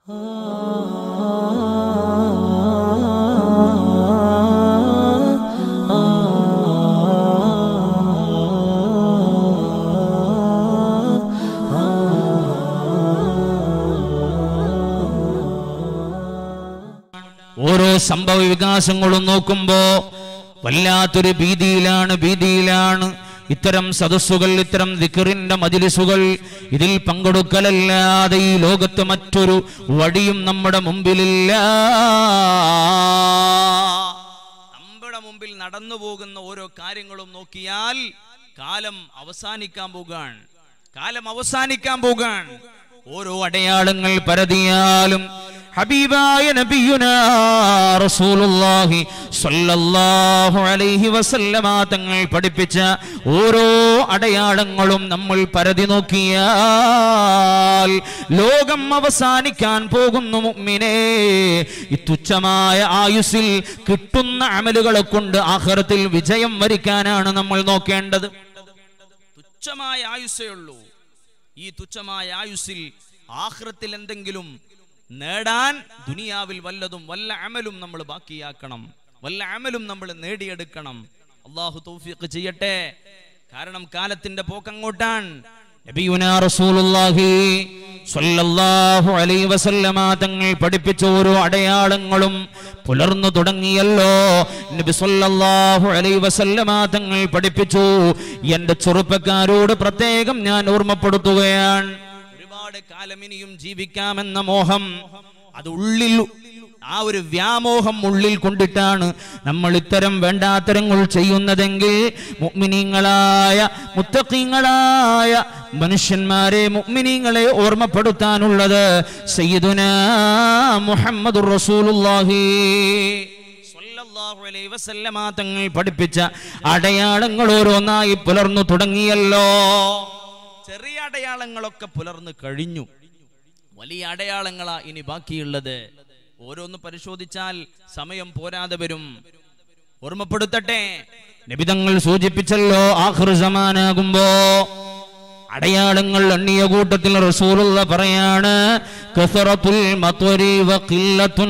ഓരോ സംഭവ വികാസങ്ങളും നോക്കുമ്പോ വല്ലാത്തൊരു ഭീതിയിലാണ് ഭീതിയിലാണ് ഇത്തരം സദസ്സുകൾ ഇത്തരം ദിക്കറിന്റെ മജിലിസുകൾ ഇതിൽ പങ്കെടുക്കലല്ലാതെ ഈ ലോകത്ത് മറ്റൊരു വഴിയും നമ്മുടെ മുമ്പിലില്ല നമ്മുടെ മുമ്പിൽ നടന്നു പോകുന്ന ഓരോ കാര്യങ്ങളും നോക്കിയാൽ കാലം അവസാനിക്കാൻ പോകാൻ കാലം അവസാനിക്കാൻ പോകാൻ ഓരോ അടയാളങ്ങൾ പരതിയാലും ഹബീബായ നബിയുനാ റസൂലുള്ളാഹി സ്വല്ലല്ലാഹു അലൈഹി വസല്ലമ തങ്ങൾ പഠിപ്പിച്ച ഓരോ അടയാളങ്ങളും നമ്മൾ പരതി നോക്കിയാൽ ലോകം അവസാനിക്കാൻ പോകുന്നു മുഅ്മിനേ ഈ തുച്ഛമായ ആയുസ്സിൽ കിട്ടുന്ന അമലുകളെ കൊണ്ട് ആഖിറത്തിൽ വിജയം വരിക്കാനാണ് നമ്മൾ നോക്കേണ്ടത് തുച്ഛമായ ആയുസ്സേ ഉള്ളൂ ഈ തുച്ഛമായ ആയുസ്സിൽ ആഹ്റത്തിൽ എന്തെങ്കിലും നേടാൻ ദുനിയാവിൽ വല്ലതും വല്ല അമലും നമ്മൾ ബാക്കിയാക്കണം വല്ല അമലും നമ്മൾ നേടിയെടുക്കണം അള്ളാഹു തൗഫീഖ് ചെയ്യട്ടെ കാരണം കാലത്തിന്റെ പോക്കങ്ങോട്ടാണ് നബിയുനാ റസൂലുള്ളാഹി സ്വല്ലല്ലാഹു അലൈഹി വസല്ലമ തങ്ങൾ പഠിപ്പിച്ച ഓരോ അടയാളങ്ങളും പുലർന്നു തുടങ്ങിയല്ലോ നബി സ്വല്ലല്ലാഹു അലൈഹി വസല്ലമ തങ്ങൾ പഠിപ്പിച്ചു എൻ്റെ ചെറുപ്പക്കാരോട് പ്രത്യേകം ഞാൻ ഓർമ്മപ്പെടുത്തുകയാണ് ഒരുപാട് കാലം ഇനിയും ജീവിക്കാമെന്ന മോഹം അത് ഉള്ളിൽ ആ ഒരു വ്യാമോഹം ഉള്ളിൽ കൊണ്ടിട്ടാണ് നമ്മൾ ഇത്തരം വേണ്ടാത്തരങ്ങൾ ചെയ്യുന്നതെങ്കിൽ മുഅ്മിനീങ്ങളായ മുത്തഖീങ്ങളായ മനുഷ്യന്മാരെ മുഅ്മിനീങ്ങളെ ഓർമ്മപ്പെടുത്താനുള്ളത് സയ്യിദുനാ മുഹമ്മദുർ റസൂലുള്ളാഹി സ്വല്ലല്ലാഹു അലൈഹി വസല്ലമ തങ്ങൾ പഠിപ്പിച്ച അടയാളങ്ങൾ ഓരോന്നായി പുലർന്നു തുടങ്ങിയല്ലോ ചെറിയ അടയാളങ്ങളൊക്കെ പുലർന്നു കഴിഞ്ഞു വലിയ അടയാളങ്ങളാ ഇനി ബാക്കിയുള്ളത് ഓരോന്ന് പരിശോധിച്ചാൽ സമയം പോരാതെ വരും ഓർമ്മപ്പെടുത്തട്ടെ നബിതങ്ങൾ സൂചിപ്പിച്ചല്ലോ ആഖിർ സമാനാകുമ്പോ അടയാളങ്ങൾ എണ്ണിയ കൂട്ടത്തിൽ റസൂലുള്ള പറയാണ് കസറത്തുൽ മത്വരി വഖില്ലത്തുൻ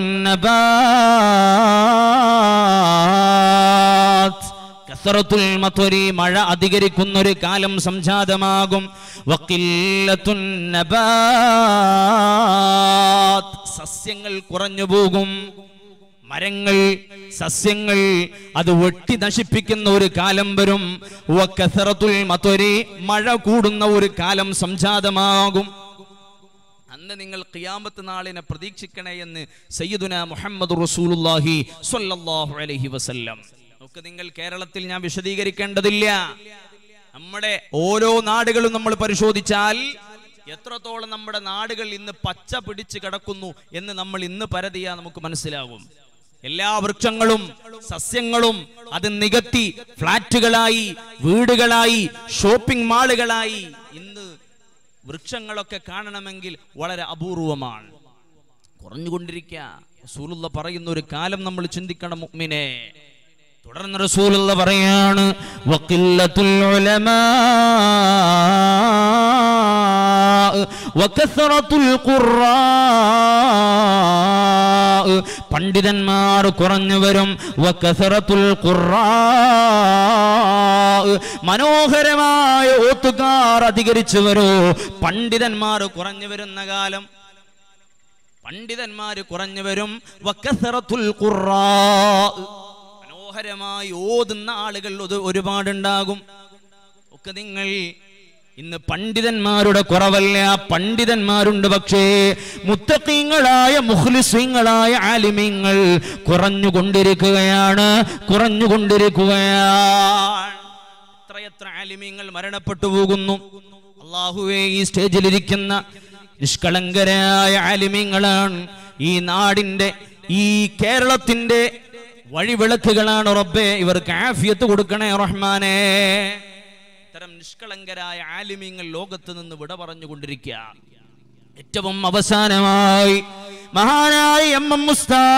നബാത്ത് കസറത്തുൽ മത്വരി മഴ അധികരിക്കുന്ന ഒരു കാലം സംജാതമാകും വഖില്ലത്തുൻ നബാത്ത് സസ്യങ്ങൾ കുറഞ്ഞു പോകും മരങ്ങൾ സസ്യങ്ങൾ അത് വെട്ടി നശിപ്പിക്കുന്ന ഒരു കാലം വരും വക്കസറത്തുൽ മത്വരി മഴ കൂടുന്ന ഒരു കാലം സംജാതമാകും അന്ന് നിങ്ങൾ ഖിയാമത്ത് നാളിനെ പ്രതീക്ഷിക്കണേ എന്ന് സയ്യിദുന മുഹമ്മദ് റസൂലുള്ളാഹി സ്വല്ലല്ലാഹു അലൈഹി വസല്ലം നമുക്ക് നിങ്ങൾ കേരളത്തിൽ ഞാൻ വിശദീകരിക്കേണ്ടതില്ല നമ്മുടെ ഓരോ നാടുകളും നമ്മൾ പരിശോധിച്ചാൽ എത്രത്തോളം നമ്മുടെ നാടുകൾ ഇന്ന് പച്ച പിടിച്ച് കിടക്കുന്നു എന്ന് നമ്മൾ ഇന്ന് പരതിയാ നമുക്ക് മനസ്സിലാകും എല്ലാ വൃക്ഷങ്ങളും സസ്യങ്ങളും അത് നികത്തി ഫ്ലാറ്റുകളായി വീടുകളായി ഷോപ്പിംഗ് മാളുകളായി ഇന്ന് വൃക്ഷങ്ങളൊക്കെ കാണണമെങ്കിൽ വളരെ അപൂർവമാണ് കുറഞ്ഞുകൊണ്ടിരിക്കുക റസൂലുള്ള പറയുന്ന ഒരു കാലം നമ്മൾ ചിന്തിക്കണം മുഅ്മിനെ തുടർന്ന് റസൂലുള്ള പറയാണ് വഖില്ലത്തുൽ ഉലമാ വകസറത്തുൽ ഖുറാ പണ്ഡിതന്മാർ കുറഞ്ഞു വരും വകസറത്തുൽ ഖുറാ മനോഹരമായ ഓത്തുകാർ അധികരിച്ചു വരൂ പണ്ഡിതന്മാർ കുറഞ്ഞു വരുന്ന കാലം പണ്ഡിതന്മാർ കുറഞ്ഞു വരും വക്കസറത്തുൽ ഖുറാ മനോഹരമായി ഓതുന്ന ആളുകൾ ഒരു- ഒരുപാടുണ്ടാകും ഒക്കെ നിങ്ങൾ ഇന്ന് പണ്ഡിതന്മാരുടെ കുറവല്ല പണ്ഡിതന്മാരുണ്ട് പക്ഷേ മുത്തക്കീങ്ങളായ മുഖ്ലിസ്വങ്ങളായ ആലിമ്യങ്ങൾ കുറഞ്ഞുകൊണ്ടിരിക്കുകയാണ് കുറഞ്ഞുകൊണ്ടിരിക്കുകയാണ് എത്രയെത്ര ആലിമീങ്ങൾ മരണപ്പെട്ടു പോകുന്നു അള്ളാഹുവേ ഈ സ്റ്റേജിലിരിക്കുന്ന നിഷ്കളങ്കരായ ആലിമ്യങ്ങളാണ് ഈ നാടിന്റെ ഈ കേരളത്തിന്റെ വഴിവിളക്കുകളാണ് റബ്ബേ ഇവർക്ക് ആഫിയത്ത് കൊടുക്കണേ റഹ്മാനേ ഇത്തരം നിഷ്കളങ്കരായ ആലിമീങ്ങൾ ലോകത്ത് നിന്ന് വിട പറഞ്ഞുകൊണ്ടിരിക്കുക ഏറ്റവും അവസാനമായി മഹാനായ എം എം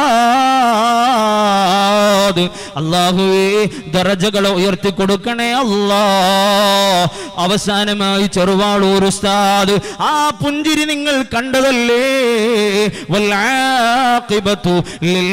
മുസ്താദ് അള്ളാഹുവേ ദറജകളെ ഉയർത്തി കൊടുക്കണേ അല്ലാ അവസാനമായി ചെറുവാളൂർ ഉസ്താദ് ആ പുഞ്ചിരി നിങ്ങൾ കണ്ടതല്ലേ വൽആഖിബത്തു ലിൽ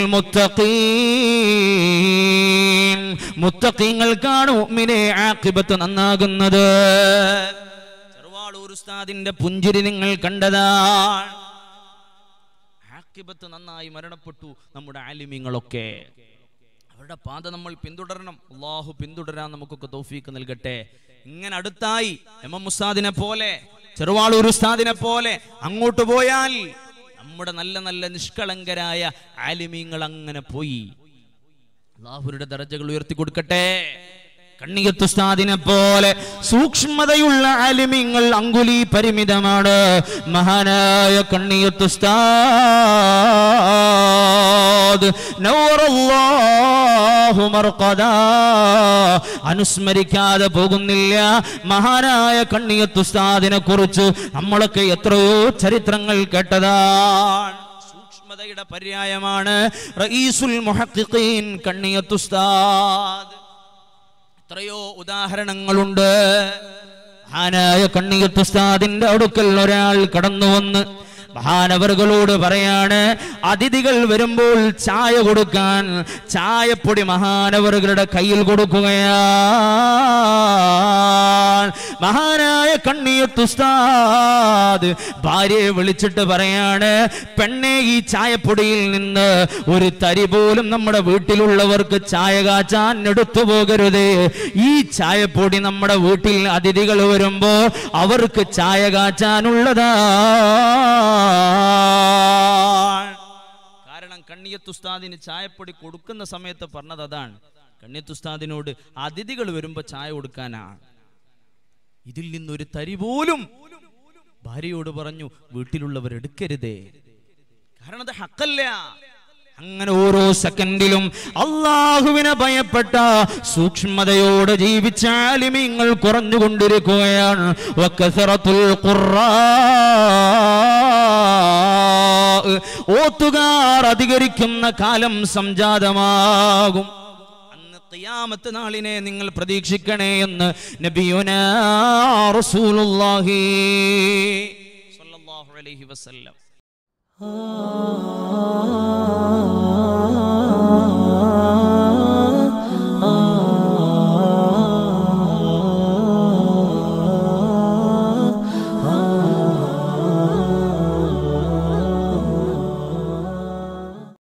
മുത്തഖീൻ മുത്തഖീങ്ങൾക്കാണ് മുഅ്മിനെ ആഖിബത്ത് നന്നാകുന്നത് ചെറുവാളൂർ ഉസ്താദിന്റെ പുഞ്ചിരി നിങ്ങൾ കണ്ടതാണ് ആക്കിബത്ത് നന്നായി മരണപ്പെട്ടു നമ്മുടെ ആലിമ്യങ്ങളൊക്കെ അവരുടെ പാത നമ്മൾ പിന്തുടരണം അള്ളാഹു പിന്തുടരാൻ നമുക്കൊക്കെ തൗഫീക്ക് നൽകട്ടെ ഇങ്ങനെ അടുത്തായി എം എം ഉസ്താദിനെ പോലെ ചെറുവാളൂർ ഉസ്താദിനെ പോലെ അങ്ങോട്ട് പോയാൽ നമ്മുടെ നല്ല നല്ല നിഷ്കളങ്കരായ ആലിമീങ്ങൾ അങ്ങനെ പോയി അള്ളാഹുരുടെ ദർജകൾ ഉയർത്തി കൊടുക്കട്ടെ കണ്ണിയത്തുസ്താദിനെ പോലെ സൂക്ഷ്മതയുള്ള ആലിമ്യങ്ങൾ അങ്കുലി പരിമിതമാണ് മഹാനായ കണ്ണിയത്തുസ്താദ് നൗറല്ലാഹു മർഖദാ. അനുസ്മരിക്കാതെ പോകുന്നില്ല മഹാനായ കണ്ണിയത്തുസ്താദിനെ കുറിച്ച് നമ്മളൊക്കെ എത്രയോ ചരിത്രങ്ങൾ കേട്ടതാണ് സൂക്ഷ്മതയുടെ പര്യായമാണ് റഈസുൽ മുഹഖിഖീൻ കണ്ണിയത്തുസ്താദ് എത്രയോ ഉദാഹരണങ്ങളുണ്ട് മഹാനായ കണ്ണിയത്തുസ്താദിന്റെ അടുക്കൽ ഒരാൾ കടന്നു വന്ന് മഹാനവറുകളോട് പറയാണ് അതിഥികൾ വരുമ്പോൾ ചായ കൊടുക്കാൻ ചായപ്പൊടി മഹാനവറുകളുടെ കയ്യിൽ കൊടുക്കുകയാണ് മഹാനായ കണ്ണിയത്തുസ്താദ് ഭാര്യയെ വിളിച്ചിട്ട് പറയാണ് പെണ്ണെ ഈ ചായപ്പൊടിയിൽ നിന്ന് ഒരു തരി പോലും നമ്മുടെ വീട്ടിലുള്ളവർക്ക് ചായ കാച്ചാൻ എടുത്തു പോകരുത് ഈ ചായപ്പൊടി നമ്മുടെ വീട്ടിൽ അതിഥികൾ വരുമ്പോ അവർക്ക് ചായ കാച്ചാനുള്ളതാ കാരണം കണ്ണിയത്തുസ്താദിന് ചായപ്പൊടി കൊടുക്കുന്ന സമയത്ത് പറഞ്ഞത് അതാണ് കണ്ണിയത്തുസ്താദിനോട് അതിഥികൾ വരുമ്പോ ചായ കൊടുക്കാനാണ് ഇതിൽ നിന്നൊരു തരി പോലും ഭാര്യയോട് പറഞ്ഞു വീട്ടിലുള്ളവർ എടുക്കരുതേ കാരണം അത് ഹക്കല്ല അങ്ങനെ ഓരോ സെക്കൻഡിലും അള്ളാഹുവിനെ ഭയപ്പെട്ട സൂക്ഷ്മതയോടെ ജീവിച്ച ആലിമ്യങ്ങൾ കുറഞ്ഞുകൊണ്ടിരിക്കുകയാണ് വക്കസറത്തുൽ ഖുറാ. ഓത്തുകാർ അധികരിക്കുന്ന കാലം സംജാതമാകും അന്ന് ഖിയാമത്ത് നാളിനെ നിങ്ങൾ പ്രതീക്ഷിക്കണേ എന്ന് നബിയുനാ റസൂലുള്ളാഹി സ്വല്ലല്ലാഹു അലൈഹി വസല്ലം ah